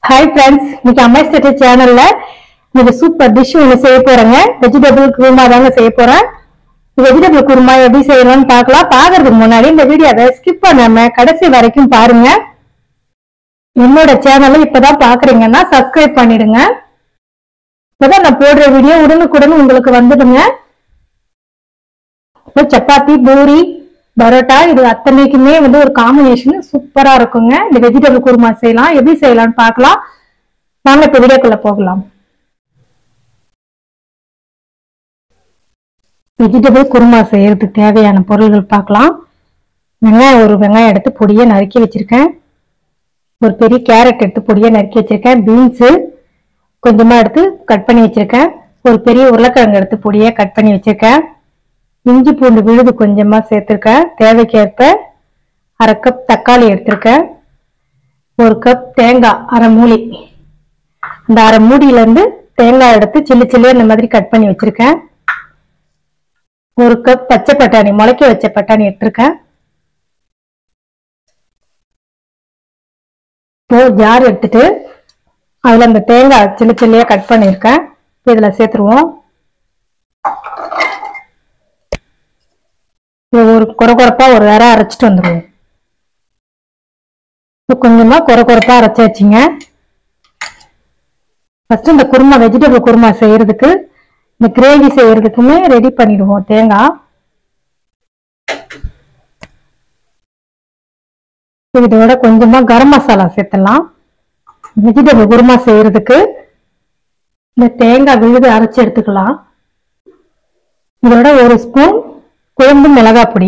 hi friends இன்னைக்கு அம்மா state சேனல்ல இன்னைக்கு சூப்பர் டிஷ் ஒன்று செய்ய போறேங்க வெஜிடபிள் குருமா தாங்க செய்ய போறேன் வெஜிடபிள் குருமா எப்படி செய்யலாம்னு பார்க்கலாம் பார்க்கறதுக்கு முன்னாடி இந்த வீடியோவை ஸ்கிப் பண்ணாம கடைசி வரைக்கும் பாருங்க என்னோட சேனலை இப்பதான் பாக்குறீங்கன்னா சப்ஸ்கிரைப் பண்ணிடுங்க இப்பதான் நான் போடுற வீடியோ உடனுக்குடன் உங்களுக்கு வந்துடுங்க இப்போ சப்பாத்தி பூரி பரோட்டா இது அத்தனைக்குமே வந்து ஒரு காம்பினேஷன் சூப்பரா இருக்குங்க இந்த வெஜிடபிள் குருமா செய்யலாம் எப்படி செய்யலாம்னு பார்க்கலாம் வாங்க இப்ப வீடியோக்குள்ள போகலாம் வெஜிடபிள் குருமா செய்யறதுக்கு தேவையான பொருள்கள் பார்க்கலாம் வெங்காயம் ஒரு வெங்காயம் எடுத்து பொடியை நறுக்கி வச்சிருக்கேன் ஒரு பெரிய கேரட் எடுத்து பொடியை நறுக்கி வச்சிருக்கேன் பீன்ஸு கொஞ்சமா எடுத்து கட் பண்ணி வச்சிருக்கேன் ஒரு பெரிய உருளைக்கிழங்கு எடுத்து பொடியை கட் பண்ணி வச்சிருக்கேன் இஞ்சி பூண்டு விழுது கொஞ்சமா சேர்த்துருக்கேன் தேவைக்கேற்ப அரை கப் தக்காளி எடுத்திருக்கேன் ஒரு கப் தேங்காய் அரை மூடி அந்த அரை மூடியில இருந்து தேங்காய் எடுத்து சில்லு சில்லு இந்த மாதிரி கட் பண்ணி வச்சிருக்கேன் ஒரு கப் பச்சை பட்டாணி முளைக்க வச்ச பட்டாணி எடுத்திருக்கேன் இப்போ ஜார் எடுத்துட்டு அதுல அந்த தேங்காய் சில்லு சில்லியா கட் பண்ணியிருக்கேன் இதுல சேர்த்துருவோம் இது ஒரு குறை குறைப்பா ஒரு வேற அரைச்சிட்டு வந்துடுவோம் இப்போ கொஞ்சமா குறை குறைப்பா அரைச்சாச்சுங்க ஃபர்ஸ்ட் இந்த குருமா வெஜிடபிள் குருமா செய்யறதுக்கு இந்த கிரேவி செய்யறதுக்குமே ரெடி பண்ணிடுவோம் தேங்காய் இதோட கொஞ்சமா கரம் மசாலா சேர்த்துடலாம் வெஜிடபிள் குருமா செய்யறதுக்கு இந்த தேங்காய் விழுது அரைச்சு எடுத்துக்கலாம் இதோட ஒரு ஸ்பூன் குழம்பு மிளகாய் பொடி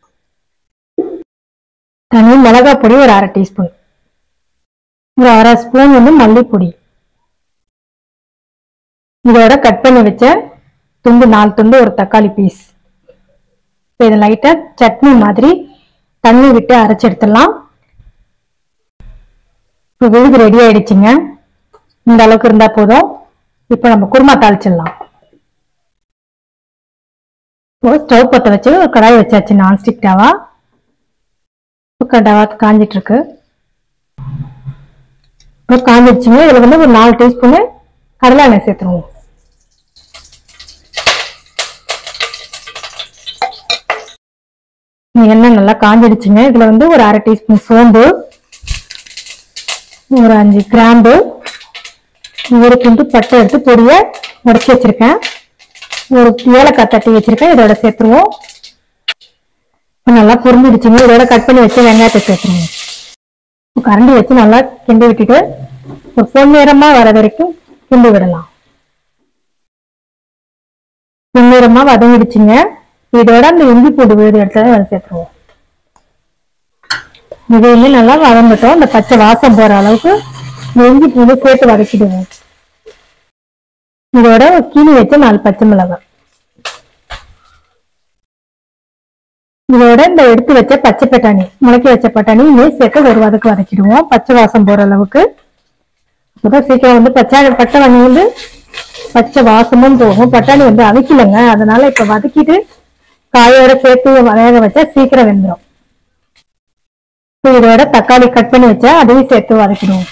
தனி மிளகாய் பொடி ஒரு அரை டீஸ்பூன் ஒரு அரை ஸ்பூன் வந்து மல்லிப்பொடி இதோட கட் பண்ணி வச்ச துண்டு நாலு துண்டு ஒரு தக்காளி பீஸ் இப்போ இதை லைட்டா சட்னி மாதிரி தண்ணி விட்டு அரைச்சு எடுத்துடலாம் இப்போ விழுது ரெடி ஆயிடுச்சுங்க இந்த அளவுக்கு இருந்தா போதும் இப்போ நம்ம குருமா தாளிச்சிடலாம் இப்போ ஸ்டவ் பற்ற வச்சு ஒரு கடாய் வச்சாச்சு நான்ஸ்டிக் டவா இப்போ டவா காஞ்சிட்டு இருக்கு இப்போ காஞ்சிடுச்சுங்க இதில் வந்து ஒரு நாலு டீஸ்பூனு கடலை எண்ணெய் சேர்த்துருவோம் எண்ணெய் நல்லா காஞ்சிடுச்சுங்க இதில் வந்து ஒரு அரை டீஸ்பூன் சோம்பு ஒரு அஞ்சு கிராம்பு ஒரு துண்டு பட்டை எடுத்து பொடியை உடச்சி வச்சிருக்கேன் ஒரு ஏலக்காய் தட்டி வச்சிருக்கேன் இதோட சேர்த்துருவோம் நல்லா புரிஞ்சிடுச்சுங்க இதோட கட் பண்ணி வச்சு வெங்காயத்தை சேர்த்துருவோம் கரண்டி வச்சு நல்லா கிண்டி விட்டுட்டு ஒரு பொன்னிறமா வர வரைக்கும் கிண்டி விடலாம் பொன்னிறமா வதங்கிடுச்சுங்க இதோட அந்த இஞ்சி பூண்டு விழுது எடுத்து அதை சேர்த்துருவோம் இதையுமே நல்லா வதங்கட்டும் அந்த பச்சை வாசம் போற அளவுக்கு இஞ்சி பூண்டு சேர்த்து வதக்கிடுவோம் இதோட கீழி வச்ச நாலு பச்சை மிளகாய் இதோட இந்த எடுத்து வச்ச பச்சை பட்டாணி முளைக்க வச்ச பட்டாணி இதையும் சேர்த்து ஒரு வதக்கு வதக்கிடுவோம் பச்சை வாசம் போற அளவுக்கு அப்பதான் சீக்கிரம் வந்து பச்சை பட்டாணி வந்து பச்சை வாசமும் போகும் பட்டாணி வந்து அவிக்கலைங்க அதனால இப்ப வதக்கிட்டு காயோட சேர்த்து வேக வச்சா சீக்கிரம் வெந்துடும் இதோட தக்காளி கட் பண்ணி வச்சா அதையும் சேர்த்து வதக்கிடுவோம்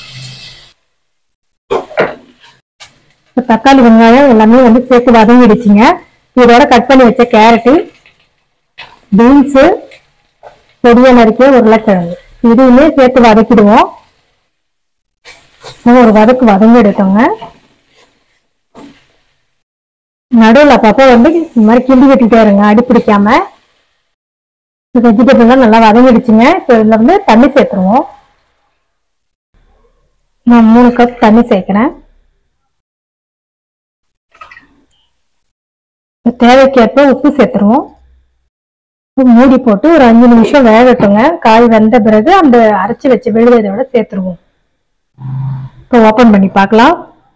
தக்காளி வெங்காயம் எல்லாமே வந்து சேர்த்து வதங்கிடுச்சுங்க இதோட கட் பண்ணி வச்ச கேரட்டு பீன்ஸு பொடியை நறுக்கிய உருளைக்கிழங்கு இதையுமே சேர்த்து வதக்கிடுவோம் ஒரு வதக்கு வதங்கி எடுத்தோங்க நடுவில் அப்பப்போ வந்து இந்த மாதிரி கிண்டி கட்டிட்டே இருங்க அடி பிடிக்காம வெஜிடபிள்லாம் நல்லா வதங்கிடுச்சுங்க இப்போ இதில் வந்து தண்ணி சேர்த்துருவோம் நான் மூணு கப் தண்ணி சேர்க்கிறேன் தேவைக்கேற்ப உப்பு சேர்த்துருவோம் மூடி போட்டு ஒரு அஞ்சு நிமிஷம் வேகட்டுங்க காய் வெந்த பிறகு அந்த அரைச்சி வச்ச விழுவதோட சேர்த்துருவோம் இப்போ ஓப்பன் பண்ணி பார்க்கலாம்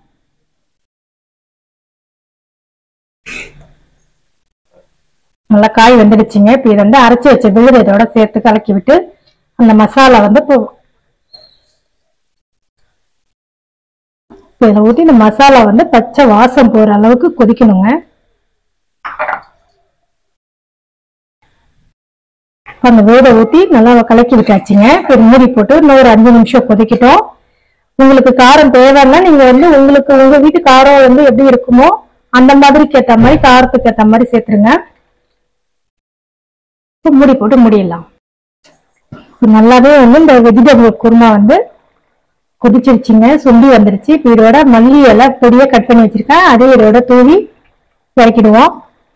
நல்லா காய் வெந்துடுச்சுங்க இப்போ இதை வந்து அரைச்சி வச்ச விழுவதோட சேர்த்து கலக்கி விட்டு அந்த மசாலா வந்து இப்போ இதில் ஊற்றி இந்த மசாலா வந்து பச்சை வாசம் போகிற அளவுக்கு கொதிக்கணுங்க அந்த வேதை ஊற்றி நல்லா கலக்கி விட்டாச்சுங்க இப்போ மூடி போட்டு இன்னும் ஒரு அஞ்சு நிமிஷம் கொதிக்கிட்டோம் உங்களுக்கு காரம் தேவைன்னா நீங்க வந்து உங்களுக்கு உங்க வீட்டு காரம் வந்து எப்படி இருக்குமோ அந்த மாதிரிக்கு ஏத்த மாதிரி காரத்துக்கு ஏத்த மாதிரி சேர்த்துருங்க இப்ப மூடி போட்டு முடியலாம் இப்ப நல்லாவே வந்து இந்த வெஜிடபிள் குருமா வந்து கொதிச்சிருச்சுங்க சுண்டி வந்துருச்சு இப்ப இதோட மல்லி இலை பொடியா கட் பண்ணி வச்சிருக்கேன் அதே இதோட தூவி இறக்கிடுவோம்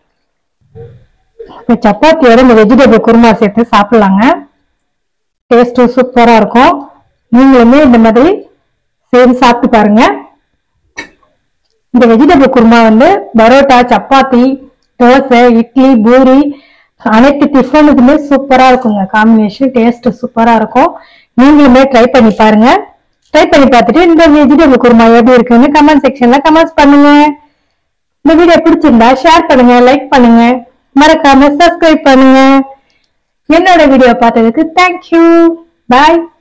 இப்ப சப்பாத்தியோட இந்த வெஜிடபிள் குருமா சேர்த்து சாப்பிடலாங்க டேஸ்ட்டும் சூப்பரா இருக்கும் நீங்களுமே இந்த மாதிரி செய்து சாப்பிட்டு பாருங்க இந்த வெஜிடபிள் குருமா வந்து பரோட்டா சப்பாத்தி தோசை இட்லி பூரி அனைத்து டிஃபனுக்குமே சூப்பரா இருக்குங்க காம்பினேஷன் டேஸ்ட் சூப்பரா இருக்கும் நீங்களுமே ட்ரை பண்ணி பாருங்க ட்ரை பண்ணி பார்த்துட்டு இந்த வெஜிடபிள் குருமா எப்படி இருக்குன்னு கமெண்ட் செக்ஷன்ல கமெண்ட்ஸ் பண்ணுங்க இந்த வீடியோ பிடிச்சிருந்தா ஷேர் பண்ணுங்க லைக் பண்ணுங்க மறக்காம சப்ஸ்கிரைப் பண்ணுங்க என்னோட வீடியோ பார்த்ததுக்கு தேங்க்யூ பாய்